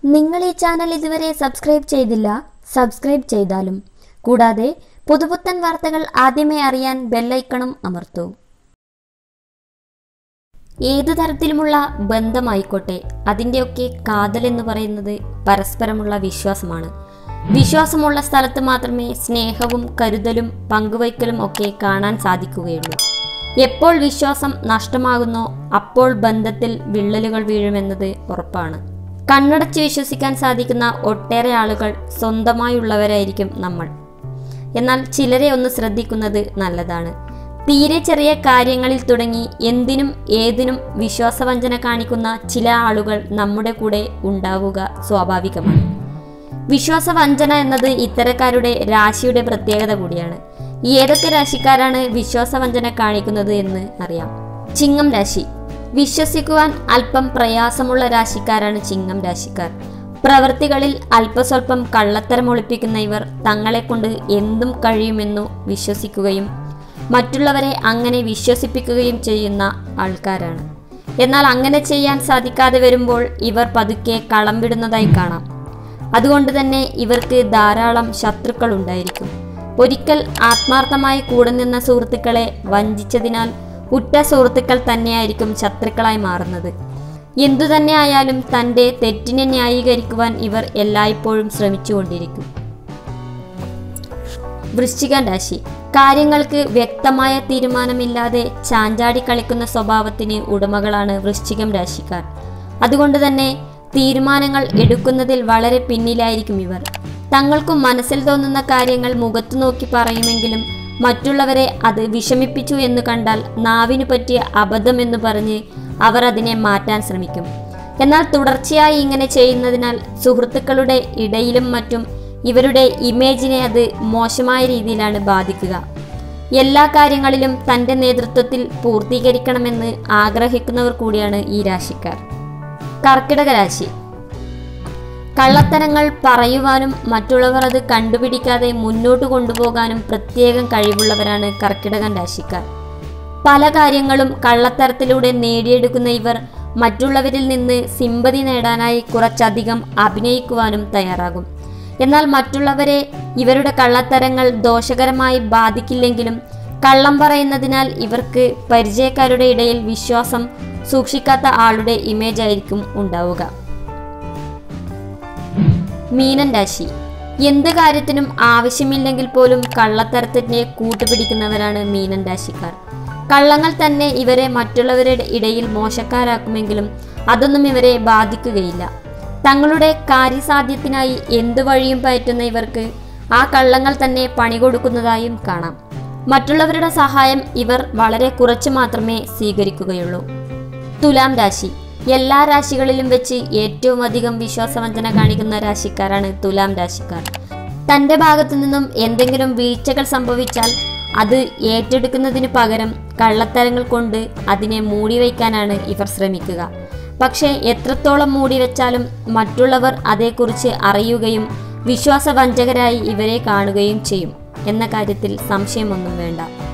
നിങ്ങൾ ഈ ചാനൽ ഇതുവരെ സബ്സ്ക്രൈബ് ചെയ്തില്ല സബ്സ്ക്രൈബ് ചെയ്താലും കൂടാതെ പുതുപുത്തൻ വാർത്തകൾ ആദ്യമേ അറിയാൻ ബെല്ലൈക്കണും അമർത്തൂ ഏതു തരത്തിലുമുള്ള ബന്ധമായിക്കോട്ടെ അതിൻ്റെയൊക്കെ കാതൽ എന്ന് പറയുന്നത് പരസ്പരമുള്ള വിശ്വാസമാണ് വിശ്വാസമുള്ള സ്ഥലത്ത് മാത്രമേ സ്നേഹവും കരുതലും പങ്കുവയ്ക്കലും ഒക്കെ കാണാൻ സാധിക്കുകയുള്ളൂ എപ്പോൾ വിശ്വാസം നഷ്ടമാകുന്നോ അപ്പോൾ ബന്ധത്തിൽ വിള്ളലുകൾ വീഴുമെന്നത് ഉറപ്പാണ് കണ്ണടച്ച് വിശ്വസിക്കാൻ സാധിക്കുന്ന ഒട്ടേറെ ആളുകൾ സ്വന്തമായുള്ളവരായിരിക്കും നമ്മൾ എന്നാൽ ചിലരെ ഒന്ന് ശ്രദ്ധിക്കുന്നത് നല്ലതാണ് തീരെ ചെറിയ കാര്യങ്ങളിൽ തുടങ്ങി എന്തിനും ഏതിനും വിശ്വാസവഞ്ചന കാണിക്കുന്ന ചില ആളുകൾ നമ്മുടെ കൂടെ ഉണ്ടാവുക സ്വാഭാവികമാണ് വിശ്വാസവഞ്ചന എന്നത് ഇത്തരക്കാരുടെ രാശിയുടെ പ്രത്യേകത കൂടിയാണ് ഏതൊക്കെ രാശിക്കാരാണ് വിശ്വാസവഞ്ചന കാണിക്കുന്നത് എന്ന് അറിയാം ചിങ്ങം രാശി വിശ്വസിക്കുവാൻ അല്പം പ്രയാസമുള്ള രാശിക്കാരാണ് ചിങ്ങം രാശിക്കാർ പ്രവൃത്തികളിൽ അല്പസ്വല്പം കള്ളത്തരം ഒളിപ്പിക്കുന്ന ഇവർ തങ്ങളെ കൊണ്ട് എന്തും കഴിയുമെന്നു വിശ്വസിക്കുകയും മറ്റുള്ളവരെ അങ്ങനെ വിശ്വസിപ്പിക്കുകയും ചെയ്യുന്ന ആൾക്കാരാണ് എന്നാൽ അങ്ങനെ ചെയ്യാൻ സാധിക്കാതെ വരുമ്പോൾ ഇവർ പതുക്കെ കളം വിടുന്നതായി കാണാം അതുകൊണ്ട് തന്നെ ഇവർക്ക് ധാരാളം ശത്രുക്കൾ ഉണ്ടായിരിക്കും ഒരിക്കൽ ആത്മാർത്ഥമായി കൂടെ നിന്ന സുഹൃത്തുക്കളെ വഞ്ചിച്ചതിനാൽ ഉറ്റ സുഹൃത്തുക്കൾ തന്നെയായിരിക്കും ശത്രുക്കളായി മാറുന്നത് എന്തു തന്നെ ആയാലും തൻ്റെ തെറ്റിനെ ന്യായീകരിക്കുവാൻ ഇവർ എല്ലായ്പ്പോഴും ശ്രമിച്ചുകൊണ്ടിരിക്കും വൃശ്ചിക രാശി കാര്യങ്ങൾക്ക് വ്യക്തമായ തീരുമാനമില്ലാതെ ചാഞ്ചാടി കളിക്കുന്ന സ്വഭാവത്തിന് ഉടമകളാണ് വൃശ്ചികം രാശിക്കാർ അതുകൊണ്ട് തന്നെ തീരുമാനങ്ങൾ എടുക്കുന്നതിൽ വളരെ പിന്നിലായിരിക്കും ഇവർ തങ്ങൾക്കും മനസ്സിൽ തോന്നുന്ന കാര്യങ്ങൾ മുഖത്തു നോക്കി പറയുമെങ്കിലും മറ്റുള്ളവരെ അത് വിഷമിപ്പിച്ചു എന്ന് കണ്ടാൽ നാവിനു പറ്റിയ അബദ്ധമെന്ന് പറഞ്ഞ് അവർ അതിനെ മാറ്റാൻ ശ്രമിക്കും എന്നാൽ തുടർച്ചയായി ഇങ്ങനെ ചെയ്യുന്നതിനാൽ സുഹൃത്തുക്കളുടെ ഇടയിലും മറ്റും ഇവരുടെ ഇമേജിനെ അത് മോശമായ രീതിയിലാണ് ബാധിക്കുക എല്ലാ കാര്യങ്ങളിലും തൻ്റെ നേതൃത്വത്തിൽ പൂർത്തീകരിക്കണമെന്ന് ആഗ്രഹിക്കുന്നവർ കൂടിയാണ് ഈ രാശിക്കാർ കർക്കിടക രാശി കള്ളത്തരങ്ങൾ പറയുവാനും മറ്റുള്ളവർ അത് കണ്ടുപിടിക്കാതെ മുന്നോട്ട് കൊണ്ടുപോകാനും പ്രത്യേകം കഴിവുള്ളവരാണ് കർക്കിടകൻ രാശിക്കാർ പല കാര്യങ്ങളും കള്ളത്തരത്തിലൂടെ നേടിയെടുക്കുന്ന ഇവർ മറ്റുള്ളവരിൽ നിന്ന് സിമ്പതി നേടാനായി കുറച്ചധികം അഭിനയിക്കുവാനും തയ്യാറാകും എന്നാൽ മറ്റുള്ളവരെ ഇവരുടെ കള്ളത്തരങ്ങൾ ദോഷകരമായി ബാധിക്കില്ലെങ്കിലും കള്ളം പറയുന്നതിനാൽ ഇവർക്ക് പരിചയക്കാരുടെ ഇടയിൽ വിശ്വാസം സൂക്ഷിക്കാത്ത ആളുടെ ഇമേജ് ആയിരിക്കും ഉണ്ടാവുക മീനൻ രാശി എന്ത് കാര്യത്തിനും ആവശ്യമില്ലെങ്കിൽ പോലും കള്ളത്തരത്തിന്റെ കൂട്ടുപിടിക്കുന്നവരാണ് മീനൻ രാശിക്കാർ കള്ളങ്ങൾ തന്നെ ഇവരെ മറ്റുള്ളവരുടെ ഇടയിൽ മോശക്കാരാക്കുമെങ്കിലും അതൊന്നും ഇവരെ ബാധിക്കുകയില്ല തങ്ങളുടെ കാര്യസാധ്യത്തിനായി എന്തു വഴിയും പയറ്റുന്ന ഇവർക്ക് ആ കള്ളങ്ങൾ തന്നെ പണി കൊടുക്കുന്നതായും കാണാം മറ്റുള്ളവരുടെ സഹായം ഇവർ വളരെ കുറച്ച് മാത്രമേ സ്വീകരിക്കുകയുള്ളൂ തുലാം രാശി എല്ലാ രാശികളിലും വെച്ച് ഏറ്റവും അധികം വിശ്വാസവഞ്ചന കാണിക്കുന്ന രാശിക്കാരാണ് തുലാം രാശിക്കാർ തൻ്റെ ഭാഗത്തു നിന്നും എന്തെങ്കിലും വീഴ്ചകൾ സംഭവിച്ചാൽ അത് ഏറ്റെടുക്കുന്നതിന് പകരം കള്ളത്തരങ്ങൾ കൊണ്ട് അതിനെ മൂടിവയ്ക്കാനാണ് ഇവർ ശ്രമിക്കുക പക്ഷേ എത്രത്തോളം മൂടിവെച്ചാലും മറ്റുള്ളവർ അതേക്കുറിച്ച് അറിയുകയും വിശ്വാസവഞ്ചകരായി ഇവരെ കാണുകയും ചെയ്യും എന്ന കാര്യത്തിൽ സംശയമൊന്നും വേണ്ട